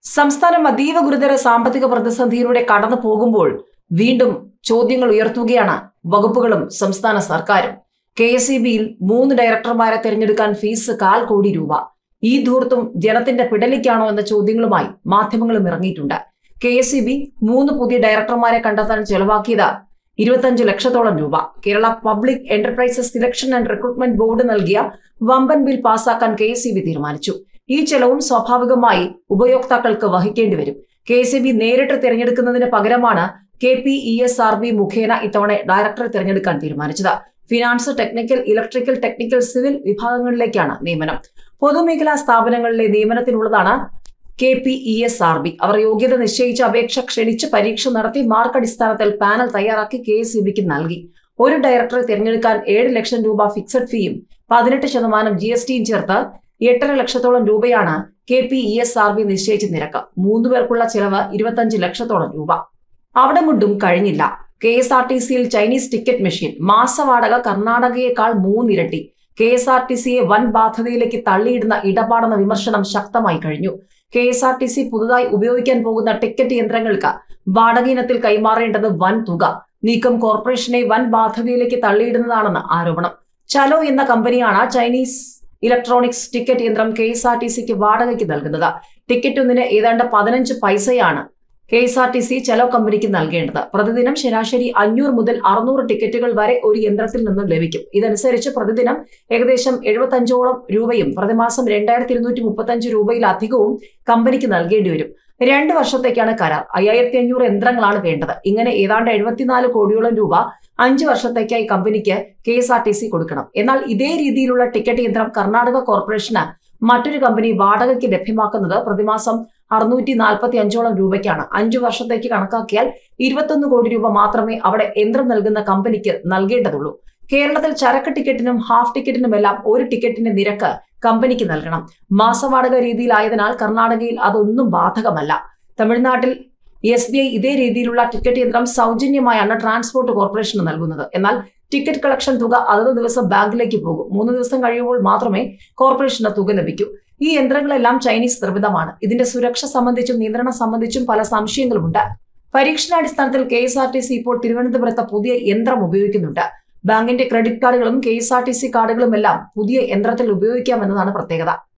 സംസ്ഥാനം അതീവ ഗുരുതര സാമ്പത്തിക പ്രതിസന്ധിയിലൂടെ കടന്നു പോകുമ്പോൾ വീണ്ടും ചോദ്യങ്ങൾ ഉയർത്തുകയാണ് വകുപ്പുകളും സംസ്ഥാന സർക്കാരും കെ എസ് ഇ ബിയിൽ മൂന്ന് ഡയറക്ടർമാരെ തിരഞ്ഞെടുക്കാൻ ഫീസ് കാൽ കോടി രൂപ ഈ ധൂർത്തും ജനത്തിന്റെ പിടലിക്കാണോ എന്ന ചോദ്യങ്ങളുമായി മാധ്യമങ്ങളും ഇറങ്ങിയിട്ടുണ്ട് കെ എസ് ഇ ബി മൂന്ന് പുതിയ ഡയറക്ടർമാരെ കണ്ടെത്താൻ ചെലവാക്കിയത് ഇരുപത്തഞ്ച് ലക്ഷത്തോളം രൂപ Kerala public enterprises selection and recruitment board നൽകിയ വമ്പൻ ബിൽ പാസാക്കാൻ കെ എസ് ഇ ബി തീരുമാനിച്ചു ഈ ചെലവും സ്വാഭാവികമായി ഉപയോക്താക്കൾക്ക് വഹിക്കേണ്ടി വരും കെ എസ് ഇ ബി നേരിട്ട് തിരഞ്ഞെടുക്കുന്നതിന് പകരമാണ് K P E S R B മുഖേന ഇത്തവണ ഡയറക്ടറെ തിരഞ്ഞെടുക്കാൻ തീരുമാനിച്ചത് finance technical electrical technical civil വിഭാഗങ്ങളിലേക്കാണ് നിയമനം പൊതുമേഖലാ സ്ഥാപനങ്ങളിലെ നിയമനത്തിനുള്ളതാണ് K P E S R B അവർ യോഗ്യത നിശ്ചയിച്ച അപേക്ഷ ക്ഷണിച്ച് പരീക്ഷ നടത്തി മാർക്ക് അടിസ്ഥാനത്തിൽ പാനൽ തയ്യാറാക്കി കെ എസ് ഇ ബിക്ക് നൽകി ഒരു ഡയറക്ടറെ തിരഞ്ഞെടുക്കാൻ ഏഴ് ലക്ഷം രൂപ ഫിക്സഡ് ഫീയും പതിനെട്ട് ശതമാനം ജി എസ് ടിയും ചേർത്ത് എട്ടര ലക്ഷത്തോളം രൂപയാണ് K P E S R B നിശ്ചയിച്ച നിരക്ക് മൂന്ന് പേർക്കുള്ള ചെലവ് ഇരുപത്തഞ്ച് ലക്ഷത്തോളം രൂപ അവിടെ കൊണ്ടും കഴിഞ്ഞില്ല കെ എസ് ആർ ടി സിയിൽ ചൈനീസ് ടിക്കറ്റ് മെഷീൻ മാസവാടക കർണാടകയേക്കാൾ മൂന്നിരട്ടി കെ എസ് ആർ ടി സിയെ വൻ ബാധ്യതയിലേക്ക് തള്ളിയിടുന്ന ഇടപാടെന്ന വിമർശനം ശക്തമായി കഴിഞ്ഞു K S R T C പുതുതായി ഉപയോഗിക്കാൻ പോകുന്ന ടിക്കറ്റ് യന്ത്രങ്ങൾക്ക് വാടക ഇനത്തിൽ കൈമാറേണ്ടത് വൻ തുക നീക്കം കോർപ്പറേഷനെ വൻ ബാധ്യതയിലേക്ക് തള്ളിയിടുന്നതാണെന്ന് ആരോപണം ചലോ എന്ന കമ്പനിയാണ് ചൈനീസ് ഇലക്ട്രോണിക്സ് ടിക്കറ്റ് യന്ത്രം കെ എസ് ആർ ടി സിക്ക് വാടകയ്ക്ക് നൽകുന്നത് ടിക്കറ്റ് ഒന്നിന് ഏതാണ്ട് പതിനഞ്ച് പൈസയാണ് K S R T C Chalo കമ്പനിക്ക് നൽകേണ്ടത് പ്രതിദിനം ശരാശരി അഞ്ഞൂറ് മുതൽ അറുന്നൂറ് ടിക്കറ്റുകൾ വരെ ഒരു യന്ത്രത്തിൽ നിന്നും ലഭിക്കും ഇതനുസരിച്ച് പ്രതിദിനം ഏകദേശം എഴുപത്തഞ്ചോളം രൂപയും പ്രതിമാസം രണ്ടായിരത്തി ഇരുന്നൂറ്റി മുപ്പത്തഞ്ച് രൂപയിലധികവും കമ്പനിക്ക് നൽകേണ്ടി വരും രണ്ട് വർഷത്തേക്കാണ് കരാർ അയ്യായിരത്തി അഞ്ഞൂറ് യന്ത്രങ്ങളാണ് വേണ്ടത് ഇങ്ങനെ ഏതാണ്ട് എഴുപത്തിനാല് കോടിയോളം രൂപ അഞ്ച് വർഷത്തേക്കായി കമ്പനിക്ക് K S R T C കൊടുക്കണം എന്നാൽ ഇതേ രീതിയിലുള്ള ടിക്കറ്റ് യന്ത്രം കർണാടക കോർപ്പറേഷന് മറ്റൊരു കമ്പനി വാടകയ്ക്ക് ലഭ്യമാക്കുന്നത് പ്രതിമാസം അറുന്നൂറ്റി നാൽപ്പത്തി അഞ്ചോളം രൂപയ്ക്കാണ് അഞ്ചു വർഷത്തേക്ക് കണക്കാക്കിയാൽ ഇരുപത്തൊന്ന് കോടി രൂപ മാത്രമേ അവിടെ യന്ത്രം നൽകുന്ന കമ്പനിക്ക് നൽകേണ്ടതുള്ളൂ കേരളത്തിൽ ചരക്ക് ടിക്കറ്റിനും ഹാഫ് ടിക്കറ്റിനുമെല്ലാം ഒരു ടിക്കറ്റിന്റെ നിരക്ക് കമ്പനിക്ക് നൽകണം മാസവാടക രീതിയിലായതിനാൽ കർണാടകയിൽ അതൊന്നും ബാധകമല്ല തമിഴ്നാട്ടിൽ എസ് ബി ഐ ഇതേ രീതിയിലുള്ള ടിക്കറ്റ് യന്ത്രം സൗജന്യമായാണ് ട്രാൻസ്പോർട്ട് കോർപ്പറേഷന് നൽകുന്നത് എന്നാൽ ടിക്കറ്റ് കളക്ഷൻ തുക അതത് ദിവസം ബാങ്കിലേക്ക് പോകും മൂന്ന് ദിവസം കഴിയുമ്പോൾ മാത്രമേ കോർപ്പറേഷന് തുക ലഭിക്കൂ ഈ യന്ത്രങ്ങളെല്ലാം ചൈനീസ് നിർമ്മിതമാണ് ഇതിന്റെ സുരക്ഷ സംബന്ധിച്ചും നിയന്ത്രണം സംബന്ധിച്ചും പല സംശയങ്ങളുമുണ്ട് പരീക്ഷണാടിസ്ഥാനത്തിൽ K S R T C ഇപ്പോൾ തിരുവനന്തപുരത്ത് പുതിയ യന്ത്രം ഉപയോഗിക്കുന്നുണ്ട് ബാങ്കിന്റെ ക്രെഡിറ്റ് കാർഡുകളും K S R T C കാർഡുകളും എല്ലാം പുതിയ യന്ത്രത്തിൽ ഉപയോഗിക്കാമെന്നതാണ് പ്രത്യേകത